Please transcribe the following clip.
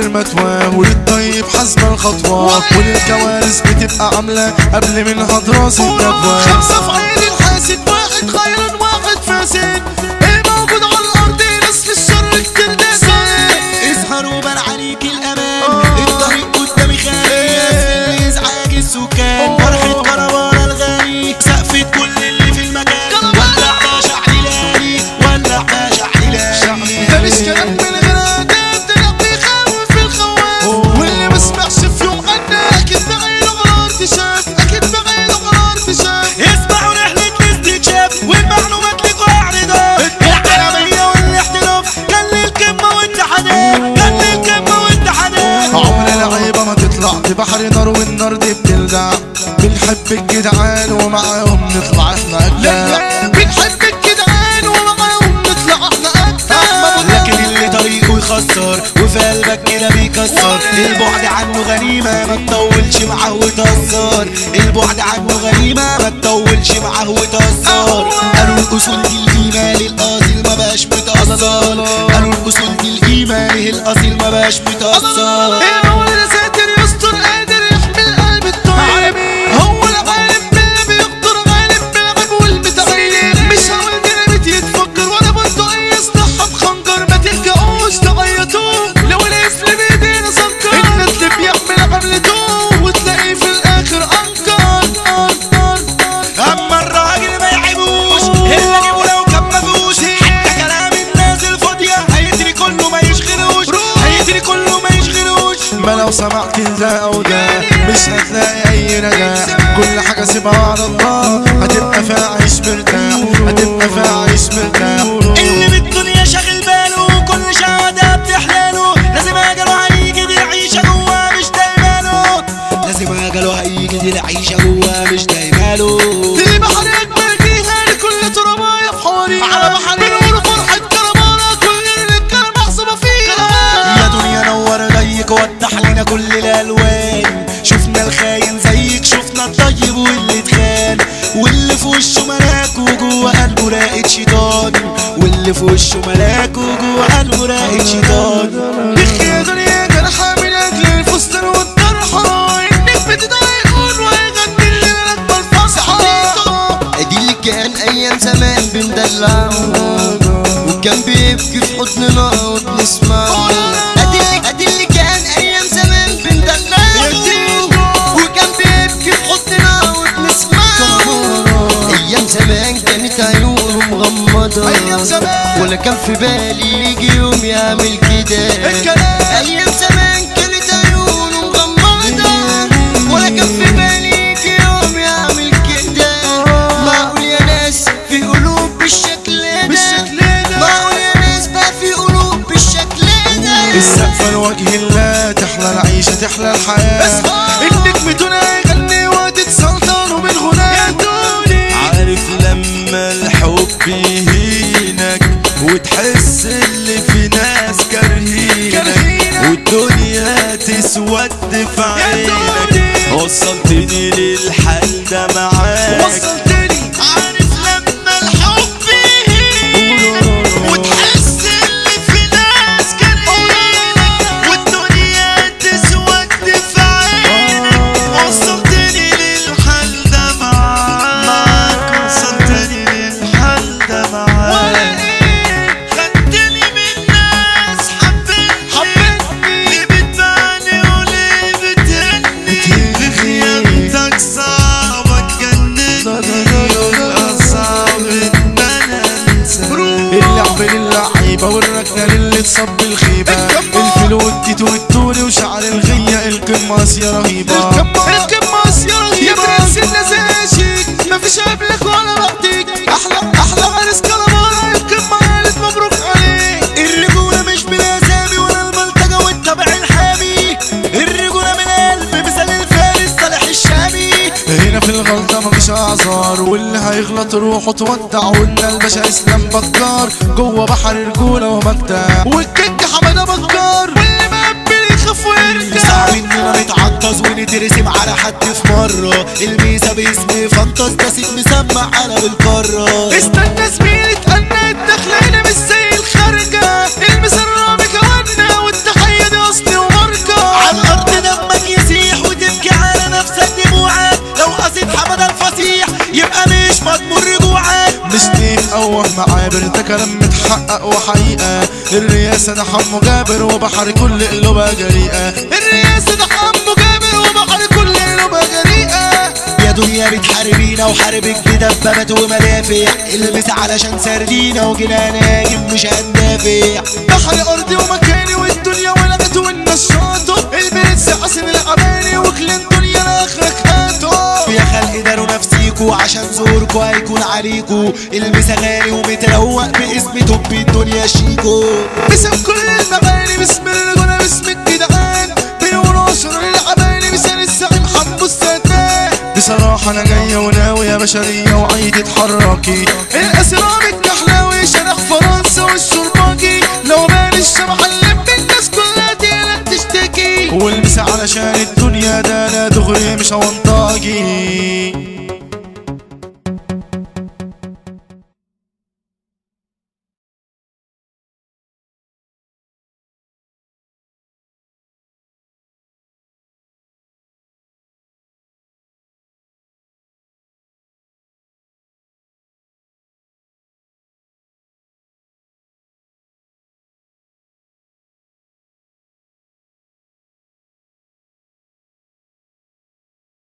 غير متواه وللطيب حسب الخطوة وللكوارث بتبقى عاملة قبل منها دراسة ندوة خمسة في عين الحاسد واحد خير واحد فاسد ايه موجود على الارض ناس للشر كتير ناس اسهر وبان عليك الامان الطريق قدامي خالي ازعاج السكان فرحة كربانة الغالي سقفة كل اللي في المكان ولع باشا عليلاني ولع باشا عليلاني ده مش كلام من غير اداب ده لو بيخوف في الخواف واللي ما سمعش في يوم غنى اكيد بغير قرار تشاف اكيد بغير قرار تشاف اسمعوا رحلة الاستكشاف والمعلومات لكوا اعرضات العالمية والاحتراف كان للقمة والتحدات كان للقمة والتحدات عمر العيبة ما تطلع دي بحر نار والنار دي بتلدع بنحب الجدعان ومعاهم نطلع احنا أجدع بنحب الجدعان ومعاهم نطلع احنا اجدع لكن اللي طريقه يخسر وفي قلبك كده بيكسر البعد عنه غنيمة ما تطولش معاه وتأثر البعد عنه غنيمة ما تطولش معاه وتأثر قالوا الأصول دي القيمة للأصيل ما بقاش متأثر قالوا الأصول دي القيمة للأصيل ما بقاش متأثر ايه هو اللي ساتر يستر قادر يحمي القلب الطيب هو الغالب باللي بيقدر غالب بالغيب والمتغير مش هقول ديناميت يتفجر ولا بندقية يصلحها بخنجر ما تلقاوش تغيطوه لو الاسم بايدينا سكر النسل بيحمل عملته وتلاقيه في الاخر انكر اما الراجل ما يعيبوش اللي اجيبه لو كان مفوش حتى كلام الناس الفاضية هيدري كله ما يشغلوش هيدري كله ما يشغلوش ما لو سمعت ده او ده مش هتلاقي اي نجاح كل حاجة سيبها على الله هتبقى فيها عيش مرتاح هتبقى فيها عيش مرتاح اللي بالدنيا شاغل باله كل شهادة بتحلاله لازم اجله هيجي دي العيشة جواه مش دايماله لازم اجله هيجي دي العيشة جواه مش دايماله في بحر اكبر فيها لكل تربايه في حواليها على بحر بنقول فرحة كرمانة كل الرجالة محسوبة فيها يا دنيا نور ضيق وضح لنا كل الالوان شفنا الخاين زيك شفنا الطيب واللي اتخان واللي في وشه ملاك وجوه قلبه راقد شيطان واللي في وشه ملاك وجوه قلبه راقد شيطان بخ يا دنيا جرحى من اجل الفستان والطرحة انك بتضايقون وهيغني الليلة اكبر فرحة ادي اللي كان ايام زمان بندلعه وكان بيبكي في حضننا وبنسمعه ادي ادي اللي كان ايام زمان بندلعه وكان بيبكي في حضننا وبنسمعه ايام زمان كانت عيونه مغمضة أيام زمان. ولا كان في بالي يجي يوم يعمل كده الكلام. ايام زمان كانت عيونه مغمضة ولا كان في بالي يجي يوم يعمل كده معقول يا ناس في قلوب بالشكل ده بالشكل ده. معقول يا ناس بقى في قلوب بالشكل ده السقف لوجه الله تحلى العيشة تحلى الحياة النجمتنا يغني وتتسلطنوا بالغناء يا دوني عارف لما الحب يهينك وتحس اللي في ناس كارهينك كارهينك. والدنيا تسود في عينك دوني. وصلتني للحال ده معاك وصلتني عارف لما الحب يهينك وتحس اللي في ناس كارهينك والدنيا تسود في عينك وصلتني للحال ده معاك وصلتني للحال ده معاك خدتني من ناس حبتني ليه بتباني وليه بتهني خيانتك صعبة تجنني والأصعب إن أنا أنسى اللعب للعيبة والركنة للي تصب الخيبة الفلو والتيتو والتوري وشعر الغية القماص يا رهيبة القماص يا رهيبة يا برنس النزاشي مفيش قبلك ولا بعدك احلى احلى عرس كلامانا القمة قالت مبروك عليك الرجولة مش بالأسامي ولا البلطجة والطبع الحامي الرجولة من قلب مثل الفارس صالح الشامي هنا في الغلطة مفيش اعذار واللي هيغلط روحه تودع وإن الباشا اسلام بكار جوه بحر رجولة ومجدع والكيك حمادة بكار واللي مقبل يخاف ويرجع صعب اننا نتعطز ونترسم على حد في مرة الميزة باسم فانتاس ده سيد مسمع على بالقارة استنى زميلي اتقنى الدخلة هنا مش زي الخارجة المسرة مكوانا والتحية دي اصلي وما أوه معابر ده كلام متحقق وحقيقة الرئاسة ده حمو جابر وبحر كل قلوبها جريئة الرئاسة ده حمو جابر وبحر كل قلوبها جريئة يا دنيا بتحاربينا وحاربك بدبابات ومدافع البس علشان سردينا وجينا ناجم مش هندافع بحر أرضي ومكاني والدنيا ولغت والناس شاطوا البرنس حسن الأماني وكلين دنيا لآخرك هاتوا يا خلق داروا نفسيكوا عشان زوركوا هيكون عليكوا المسا غالي ومتروق باسم توب الدنيا شيكو باسم كل المغاني باسم الرجولة باسم الجدعان بيقولوا عشر العباني مثال الزعيم حمو السادات بصراحة أنا جاية وناوية بشرية وعيد اتحركي الأسرة بالنحلاوي شارع فرنسا والشرباجي لو بان الشمع اللي الناس كلها تقلق تشتكي والمس علشان الدنيا ده لا دغري مش هونطاجي